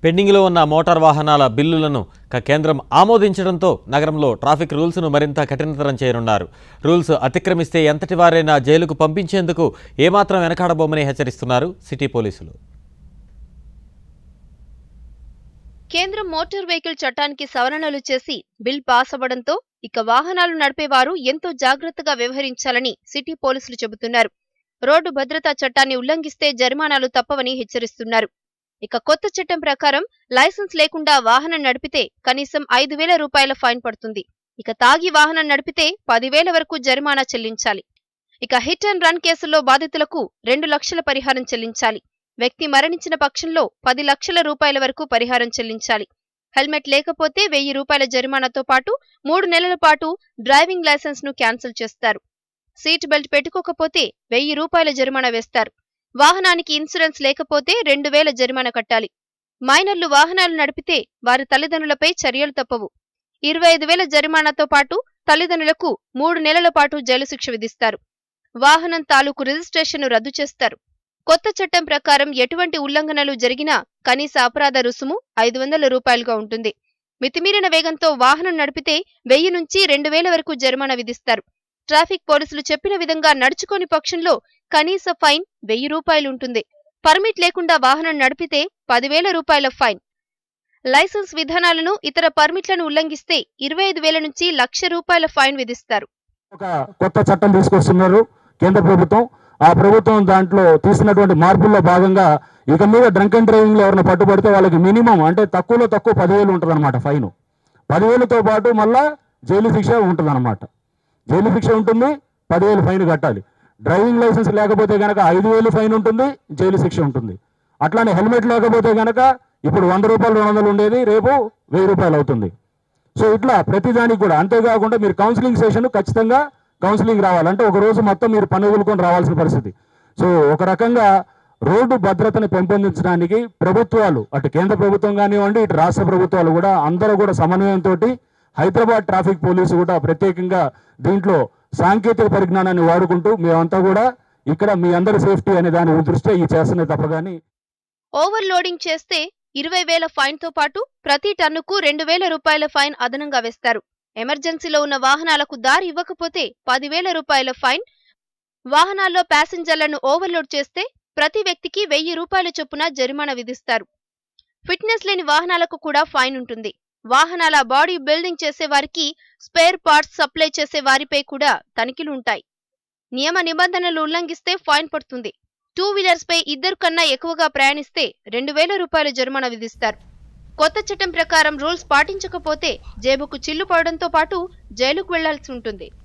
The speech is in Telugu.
పెండింగ్లో ఉన్న మోటార్ వాహనాల బిల్లులను క- కేంద్రం ఆమోదించడంతో నగరంలో ట్రాఫిక్ రూల్స్ను మరింత కఠినతరం చేయనున్నారు రూల్స్ అతిక్రమిస్తే ఎంతటి వారైనా జైలుకు పంపించేందుకు ఏమాత్రం వెనకాడబోమని హెచ్చరిస్తున్నారు సిటీ పోలీసులు కేంద్రం మోటార్ వెహికల్ చట్టానికి సవరణలు చేసి బిల్ పాస్ అవ్వడంతో ఇక వాహనాలు నడిపేవారు ఎంతో జాగ్రత్తగా వ్యవహరించాలని సిటీ పోలీసులు చెబుతున్నారు రోడ్డు భద్రతా చట్టాన్ని ఉల్లంఘిస్తే జరిమానాలు తప్పవని హెచ్చరిస్తున్నారు ఇక కొత్త చట్టం ప్రకారం లైసెన్స్ లేకుండా వాహనం నడిపితే కనీసం ఐదు వేల రూపాయల ఫైన్ పడుతుంది ఇక తాగి వాహనం నడిపితే పదివేల వరకు జరిమానా చెల్లించాలి ఇక హిట్ అండ్ రన్ కేసుల్లో బాధితులకు రెండు లక్షల పరిహారం చెల్లించాలి వ్యక్తి మరణించిన పక్షంలో పది లక్షల రూపాయల వరకు పరిహారం చెల్లించాలి హెల్మెట్ లేకపోతే వెయ్యి రూపాయల జరిమానాతో పాటు మూడు నెలల పాటు డ్రైవింగ్ లైసెన్స్ ను క్యాన్సిల్ చేస్తారు సీట్ బెల్ట్ పెట్టుకోకపోతే వెయ్యి రూపాయల జరిమానా వేస్తారు వాహనానికి ఇన్సూరెన్స్ లేకపోతే రెండు వేల జరిమానా కట్టాలి మైనర్లు వాహనాలు నడిపితే వారి తల్లిదండ్రులపై చర్యలు తప్పవు ఇరవై ఐదు వేల జరిమానాతో పాటు తల్లిదండ్రులకు మూడు నెలల పాటు జైలు శిక్ష విధిస్తారు వాహనం తాలూకు రిజిస్ట్రేషన్ను రద్దు చేస్తారు కొత్త చట్టం ప్రకారం ఎటువంటి ఉల్లంఘనలు జరిగినా కనీస అపరాధ రుసుము ఐదు వందల రూపాయలుగా ఉంటుంది మితిమీరిన వేగంతో వాహనం నడిపితే వెయ్యి నుంచి రెండు వేల వరకు జరిమానా విధిస్తారు ట్రాఫిక్ పోలీసులు చెప్పిన విధంగా నడుచుకోని పక్షంలో కనీస ఫైన్ వెయ్యి రూపాయలు ఉంటుంది పర్మిట్ లేకుండా వాహనం నడిపితే పదివేల రూపాయల ఫైన్ లైసెన్స్ విధానాలను ఇతర పర్మిట్లను ఉల్లంఘిస్తే ఇరవై ఐదు వేల నుంచి లక్ష రూపాయల ఫైన్ విధిస్తారు ఒక కొత్త చట్టం తీసుకొస్తున్నారు కేంద్ర ప్రభుత్వం ఆ ప్రభుత్వం దాంట్లో తీసినటువంటి మార్పుల్లో భాగంగా ఇక మీద డ్రంక్ అండ్ డ్రైవింగ్ లో ఎవరైనా పట్టుబడితే వాళ్ళకి మినిమం అంటే తక్కువలో తక్కువ పదివేలు ఉంటుంది అనమాట ఫైన్ పదివేలతో పాటు మళ్ళా జైలు శిక్ష ఉంటుంది అనమాట జైలు శిక్ష ఉంటుంది పదివేలు ఫైన్ కట్టాలి డ్రైవింగ్ లైసెన్స్ లేకపోతే కనుక ఐదు వేలు ఫైన్ ఉంటుంది జైలు శిక్ష ఉంటుంది అట్లానే హెల్మెట్ లేకపోతే కనుక ఇప్పుడు వంద రూపాయలు రెండు వందలు ఉండేది రేపు వెయ్యి రూపాయలు అవుతుంది సో ఇట్లా ప్రతిదానికి కూడా అంతేకాకుండా మీరు కౌన్సిలింగ్ సెషన్ ఖచ్చితంగా కౌన్సిలింగ్ రావాలంటే ఒక రోజు మొత్తం మీరు పని వదులుకొని రావాల్సిన పరిస్థితి సో ఒక రకంగా రోడ్డు భద్రతను పెంపొందించడానికి ప్రభుత్వాలు అటు కేంద్ర ప్రభుత్వం కానివ్వండి ఇటు రాష్ట్ర ప్రభుత్వాలు కూడా అందరూ కూడా సమన్వయంతో హైదరాబాద్ ట్రాఫిక్ పోలీసు కూడా ప్రత్యేకంగా దీంట్లో సాంకేతిక పరిజ్ఞానాన్ని వాడుకుంటూ మేమంతా కూడా ఇక్కడ మీ అందరి సేఫ్టీ అనే దాని దృష్ట్యా ఈ చేస్తున్నది తప్ప కానీ ఓవర్లోడింగ్ చేస్తే ఇరవై వేల ఫైన్ తో పాటు ప్రతి టన్నుకు రెండు వేల రూపాయల ఫైన్ అదనంగా వేస్తారు ఎమర్జెన్సీలో ఉన్న వాహనాలకు దారి ఇవ్వకపోతే పదివేల రూపాయల ఫైన్ వాహనాల్లో ప్యాసింజర్లను ఓవర్లోడ్ చేస్తే ప్రతి వ్యక్తికి వెయ్యి రూపాయల చొప్పున జరిమానా విధిస్తారు ఫిట్నెస్ లేని వాహనాలకు కూడా ఫైన్ ఉంటుంది వాహనాల బాడీ బిల్డింగ్ చేసే వారికి స్పేర్ పార్ట్స్ సప్లై చేసే వారిపై కూడా తనిఖీలు ఉంటాయి నియమ నిబంధనలు ఉల్లంఘిస్తే ఫైన్ పడుతుంది టూ వీలర్స్ పై ఇద్దరు కన్నా ఎక్కువగా ప్రయాణిస్తే రెండు వేల రూపాయల జరిమానా విధిస్తారు కొత్త చట్టం ప్రకారం రూల్స్ పాటించకపోతే జేబుకు చిల్లు పడడంతో పాటు జైలుకు వెళ్లాల్సి ఉంటుంది